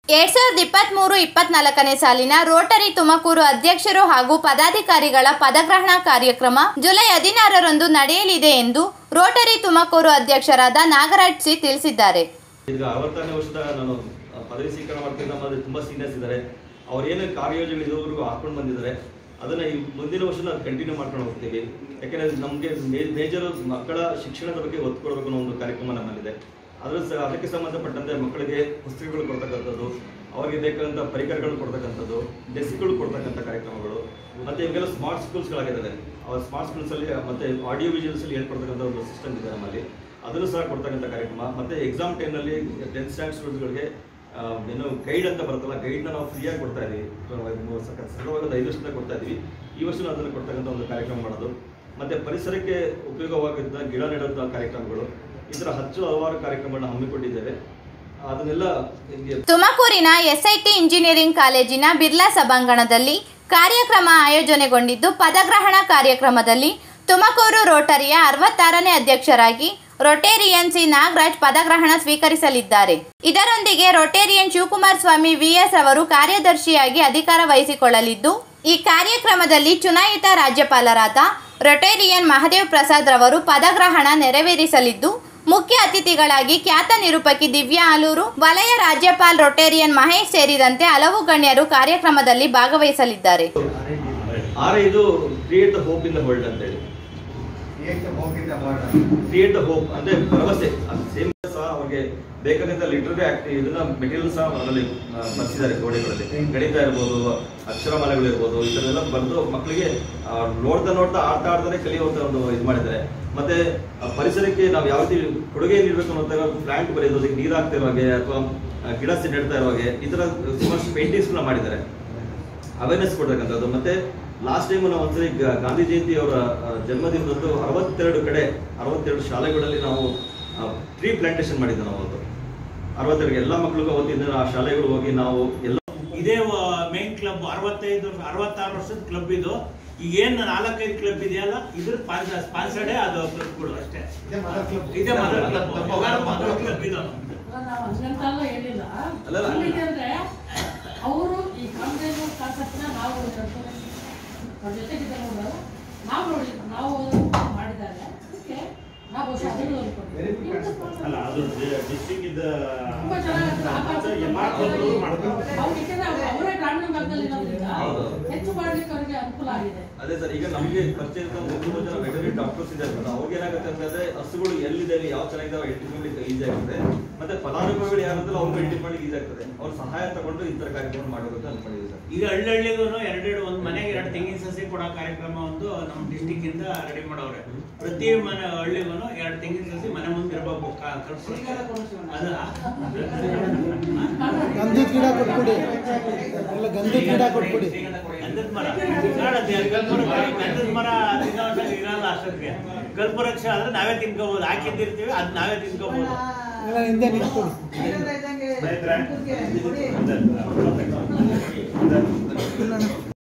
ಎರಡ್ ಸಾವಿರದ ಇಪ್ಪತ್ತ್ಮೂರು ಇಪ್ಪತ್ನಾಲ್ಕನೇ ಸಾಲಿನ ರೋಟರಿ ತುಮಕೂರು ಅಧ್ಯಕ್ಷರು ಹಾಗೂ ಪದಾಧಿಕಾರಿಗಳ ಪದಗ್ರಹಣ ಕಾರ್ಯಕ್ರಮ ಜುಲೈ ಹದಿನಾರರಂದು ನಡೆಯಲಿದೆ ಎಂದು ರೋಟರಿ ತುಮಕೂರು ಅಧ್ಯಕ್ಷರಾದ ನಾಗರಾಜ್ ಸಿ ತಿಳಿಸಿದ್ದಾರೆ ಈಗ ಅರವತ್ತನೇ ವರ್ಷದ ನಾನು ಆ, ಪದವಿ ಸ್ವೀಕಾರ ಮಾಡ್ತೀನಿ ನಮ್ಮಲ್ಲಿ ತುಂಬ ಸೀನಿಯರ್ಸ್ ಇದ್ದಾರೆ ಅವ್ರೇನು ಕಾರ್ಯಯೋಜನೆ ಇದುವರೆಗೂ ಹಾಕೊಂಡು ಬಂದಿದ್ದಾರೆ ಅದನ್ನ ಈ ಮುಂದಿನ ವರ್ಷ ನಾವು ಕಂಟಿನ್ಯೂ ಮಾಡ್ಕೊಂಡು ಹೋಗ್ತೀವಿ ಯಾಕೆಂದ್ರೆ ನಮಗೆ ಮೇಜರ್ ಮಕ್ಕಳ ಶಿಕ್ಷಣದ ಬಗ್ಗೆ ಒತ್ತು ಕೊಡಬೇಕು ಅನ್ನೋ ಒಂದು ಕಾರ್ಯಕ್ರಮ ನಮ್ಮಲ್ಲಿದೆ ಅದ್ರ ಸ- ಅದಕ್ಕೆ ಸಂಬಂಧಪಟ್ಟಂತೆ ಮಕ್ಕಳಿಗೆ ಪುಸ್ತಕಗಳು ಕೊಡ್ತಕ್ಕಂಥದ್ದು ಅವರಿಗೆ ಬೇಕಾದಂಥ ಪರಿಕರಗಳು ಕೊಡ್ತಕ್ಕಂಥದ್ದು ಡೆಸ್ಕ್ಗಳು ಕೊಡ್ತಕ್ಕಂಥ ಕಾರ್ಯಕ್ರಮಗಳು ಮತ್ತೆ ಇವೆಲ್ಲ ಸ್ಮಾರ್ಟ್ ಸ್ಕೂಲ್ಸ್ಗಳಾಗಿದ್ದಾವೆ ಆ ಸ್ಮಾರ್ಟ್ ಸ್ಕೂಲ್ಸಲ್ಲಿ ಮತ್ತೆ ಆಡಿಯೋ ವಿಜುವಲ್ಸ್ ಅಲ್ಲಿ ಹೇಳ್ಕೊಡ್ತಕ್ಕಂಥ ಒಂದು ಸಿಸ್ಟಮ್ ಇದೆ ನಮ್ಮಲ್ಲಿ ಅದನ್ನು ಸಹ ಕೊಡ್ತಕ್ಕಂಥ ಕಾರ್ಯಕ್ರಮ ಮತ್ತೆ ಎಕ್ಸಾಮ್ ಟೈಮ್ನಲ್ಲಿ ಟೆಂತ್ ಸ್ಟ್ಯಾಂಡರ್ಡ್ ಸ್ಟೂಡೆಂಟ್ಗಳಿಗೆ ಏನು ಗೈಡ್ ಅಂತ ಬರುತ್ತಲ್ಲ ಗೈಡ್ನ ನಾವು ಫ್ರೀಯಾಗಿ ಕೊಡ್ತಾ ಇದೀವಿ ಸರಳವಾದ ಐದು ವರ್ಷದಿಂದ ಕೊಡ್ತಾ ಇದೀವಿ ಈ ವರ್ಷ ಅದನ್ನು ಕೊಡ್ತಕ್ಕಂಥ ಒಂದು ಕಾರ್ಯಕ್ರಮ ಮಾಡೋದು ಮತ್ತೆ ಪರಿಸರಕ್ಕೆ ಉಪಯೋಗವಾಗಿದ್ದ ಗಿಡ ನೆಡುವಂಥ ಕಾರ್ಯಕ್ರಮಗಳು ಈ ಥರ ಹಚ್ಚು ಹಲವಾರು ಕಾರ್ಯಕ್ರಮಗಳನ್ನ ಹಮ್ಮಿಕೊಂಡಿದ್ದೇವೆ ಅದನ್ನೆಲ್ಲ ನಿಮಗೆ ತುಮಕೂರಿನ ಎಸ್ಐಟಿ ಇಂಜಿನಿಯರಿಂಗ್ ಕಾಲೇಜಿನ ಬಿರ್ಲಾ ಸಭಾಂಗಣದಲ್ಲಿ ಕಾರ್ಯಕ್ರಮ ಆಯೋಜನೆಗೊಂಡಿದ್ದು ಪದಗ್ರಹಣ ಕಾರ್ಯಕ್ರಮದಲ್ಲಿ ತುಮಕೂರು ರೋಟರಿಯ ಅರವತ್ತಾರನೇ ಅಧ್ಯಕ್ಷರಾಗಿ ರೊಟೇರಿಯನ್ ಸಿ ನಾಗರಾಜ್ ಪದಗ್ರಹಣ ಸ್ವೀಕರಿಸಲಿದ್ದಾರೆ ಇದರೊಂದಿಗೆ ರೊಟೇರಿಯನ್ ಶಿವಕುಮಾರ್ ಸ್ವಾಮಿ ವಿಎಸ್ ಅವರು ಕಾರ್ಯದರ್ಶಿಯಾಗಿ ಅಧಿಕಾರ ವಹಿಸಿಕೊಳ್ಳಲಿದ್ದು ಈ ಕಾರ್ಯಕ್ರಮದಲ್ಲಿ ಚುನಾಯಿತ ರಾಜ್ಯಪಾಲರಾದ ರೊಟೇರಿಯನ್ ಮಹದೇವ್ ಪ್ರಸಾದ್ ರವರು ಪದಗ್ರಹಣ ನೆರವೇರಿಸಲಿದ್ದು ಮುಖ್ಯ ಅತಿಥಿಗಳಾಗಿ ಖ್ಯಾತ ನಿರೂಪಕಿ ದಿವ್ಯಾ ಆಲೂರು ವಲಯ ರಾಜ್ಯಪಾಲ್ ರೊಟೇರಿಯನ್ ಮಹೇಶ್ ಸೇರಿದಂತೆ ಹಲವು ಗಣ್ಯರು ಕಾರ್ಯಕ್ರಮದಲ್ಲಿ ಭಾಗವಹಿಸಲಿದ್ದಾರೆ ಆರ್ ಇದು create hope in the world ಅಂತ ಹೇಳಿ ಕ್ರಿಯೇಟ್ ಹೋಪ್ ಅಂದ್ರೆ ಭರವಸೆ ಸೇಮ್ ಸಹ ಅವ್ರಿಗೆ ಬೇಕಾದಂತ ಲಿಟರರಿ ಆಕ್ಟ್ ಇದನ್ನ ಮೆಟೀರಿಯಲ್ ಸಹ ಅದರಲ್ಲಿ ಆ, ಬರ್ಸಿದ್ದಾರೆ ಗೋಡೆಗಳಲ್ಲಿ ಗಣಿತ ಇರ್ಬೋದು ಅಕ್ಷರಮಾಲೆಗಳು ಇರ್ಬೋದು ಇದನ್ನೆಲ್ಲ ಬರೆದು ಮಕ್ಕಳಿಗೆ ಆ, ನೋಡ್ತಾ ನೋಡ್ತಾ ಆಡ್ತಾ ಆಡ್ತಾನೆ ಕಲಿಯುವಂತ ಒಂದು ಇದು ಮಾಡಿದ್ದಾರೆ ಮತ್ತೆ ಆ, ಪರಿಸರಕ್ಕೆ ನಾವು ಯಾವ ರೀತಿ ಕೊಡುಗೆ ನೀಡಬೇಕು ಅನ್ನೋ ಪ್ಲಾಂಟ್ ಬರೆಯೋದು ಅದಕ್ಕೆ ನೀರು ಹಾಕ್ತಾ ಇರೋ ಹಾಗೆ ಅಥವಾ ಆ, ಗಿಡ ನೆಡ್ತಾ ಇರೋ ಹಾಗೆ ಈ ತರ ಸುಮಾರು ಪೇಂಟಿಂಗ್ಸ್ ಮಾಡಿದ್ದಾರೆ ಅವೇರ್ನೆಸ್ ಕೊಡ್ತಕ್ಕಂಥದ್ದು ಮತ್ತೆ ಲಾಸ್ಟ್ ಟೈಮ್ ನಾವು ಒಂದ್ಸರಿ ಗ- ಗಾಂಧಿ ಜಯಂತಿ ಅವರ ಆ, ಜನ್ಮದಿನದಂದು ಅರವತ್ತೆರಡು ಕಡೆ ಅರವತ್ತೆರಡು ಶಾಲೆಗಳಲ್ಲಿ ನಾವು ಟ್ರೀ ಪ್ಲಾಂಟೇಶನ್ ಮಾಡಿದ್ದೆ ನಾವು ಅವತ್ತು ಅರವತ್ತೆರಡು ಎಲ್ಲ ಮಕ್ಕಳಿಗೂ ಅವತ್ತಿಂದ ಆ ಶಾಲೆಗಳು ಹೋಗಿ ನಾವು ಎಲ್ಲ ಇದೇ ಮೇನ್ ಕ್ಲಬ್ ಅರವತ್ತೈದು ವರ್ಷ ಅರವತ್ತಾರು ವರ್ಷದ ಕ್ಲಬ್ ಇದು ಈಗ ಏನ್ ನಾಲ್ಕೈದು ಕ್ಲಬ್ ಇದೆಯಲ್ಲ ಇದ್ರ ಸ್ಪಾನ್ಸರ್ಡೇ ಅದು ಕ್ಲಬ್ಗಳು ಅಷ್ಟೇ ಇದೇ ಮದರ್ ಕ್ಲಬ್ ಮದರ್ ಕ್ಲಬ್ ಇದು ನಾವು ಹಂಗಂತೆಲ್ಲ ಹೇಳಿಲ್ಲ ಅಲ್ಲಲ್ಲ. ಅಂದ್ರೆ ಅವರು ಈ ಕಾಂಗ್ರೆಸ್ ಕಾನ್ಸೆಪ್ಟ್ನ ನಾವು ನಡ್ಕೊಂಡು ಅವ್ರ ಜೊತೆಗಿದ್ದಾರೆ ನೋಡು ನಾವು ನೋಡಿ ನಾವು ಮಾಡಿದ್ದಾರೆ ಅದಕ್ಕೆ ನಾವು ಬಹುಶಃ ಅದನ್ನು ನೋಡ್ಕೊಂಡ್ವಿ. ಇವ್ರದ್ದು sponsor ಅಲ್ಲ ಅದು ಡಿಸ್ಟ್ರಿಕ್ಟ್ ಇದ್ದ ತುಂಬಾ ಚೆನ್ನಾಗಿ ಆ concept ಮಾಡ್ಕೊಂಡು ಮಾಡ್ಕೊಂಡು ಅವ್ರು ಯಾಕೆಂದ್ರೆ ಅವ್ರು ಅವರೇ ಗ್ರಾಮೀಣ ಭಾಗದಲ್ಲಿ ಇರೋದ್ರಿಂದ ಹೌದು. ಹೆಚ್ಚು ಮಾಡ್ಲಿಕ್ಕೆ ಅವರಿಗೆ ಅನುಕೂಲ ಆಗಿದೆ ಅದೇ ಸರ್ ಈಗ ನಮಗೆ ಪರಿಚಯ ಇರೋ ಮೂರು ಜನ ವೆಟರಿ ಡಾಕ್ಟರ್ಸ್ ಇದ್ದಾರೆ ಸರ್ ಅವ್ರಿಗೆ ಏನಾಗುತ್ತೆ ಅಂತಂದ್ರೆ ಹಸುಗಳು ಎಲ್ಲಿದೆ ಅಲ್ಲಿ ಯಾವ ಚೆನ್ನಾಗಿದಾವೆ ಐಡೆಂಟಿಫೈ ಮಾಡ್ಲಿಕ್ಕೆ ಈಸಿ ಆಗುತ್ತೆ ಮತ್ತೆ ಫಲಾನುಭವಿಗಳು ಯಾರಿದ್ದಲ್ಲ ಅವ್ರಿಗೆ ಐಡೆಂಟಿಫೈ ಮಾಡ್ಲಿಕ್ಕೆ ಈಸಿ ಆಗ್ತದೆ ಅವ್ರ ಸಹಾಯ ತಗೊಂಡು ಈ ತರ ಕಾರ್ಯಕ್ರಮ ಮಾಡಬೇಕು ಅಂತ ಅನ್ಕೊಂಡಿದ್ದೀವಿ ಸರ್ ಈಗ ಹಳ್ಳಿಗೂ ಎರಡೆರಡು ಒಂದು ಮನೆಗೆ ಎರಡು ತೆಂಗಿನ ಸಸಿ ಕೊಡೋ ಕಾರ್ಯಕ್ರಮ ಒಂದು ನಮ್ಮ ಡಿಸ್ಟಿಕ್ ಇಂದ ರೆಡಿ ಮಾಡವ್ರೆ ಪ್ರತಿ ಮನೆ ಹಳ್ಳಿಗೂ ಎರಡು ತೆಂಗಿನ ಸಸಿ ಮನೆ ಮುಂದೆ ಇರಬೇಕು ಅದು ಗಂಧದ ಗಿಡ ಕೊಟ್ಬಿಡಿ ಎಲ್ಲ ಗಂಧದ ಗಿಡ ಕೊಟ್ಬಿಡಿ ಗಂಧದ ಮರ ಕಾಣತ್ತೆ, ಗಂಧದ ಮರ ಗಂಧದ ಮರ ತಿನ್ನೋ ಅಷ್ಟಾಗಿ ಇರಲ್ಲ ಅಷ್ಟೊತ್ತಿಗೆ ಕಲ್ಪವೃಕ್ಷ ಆದ್ರೆ ನಾವೇ ತಿನ್ಕೋಬಹುದು ಹಾಕಿದ್ದಿರ್ತೀವಿ ಅದ್ ನಾವೇ ತಿನ್ಕೋಬಹುದು ಎಲ್ಲ ಹಿಂದೆ ನಿಂತ್ಕೊಡಿ ಆಯ್ತಾ?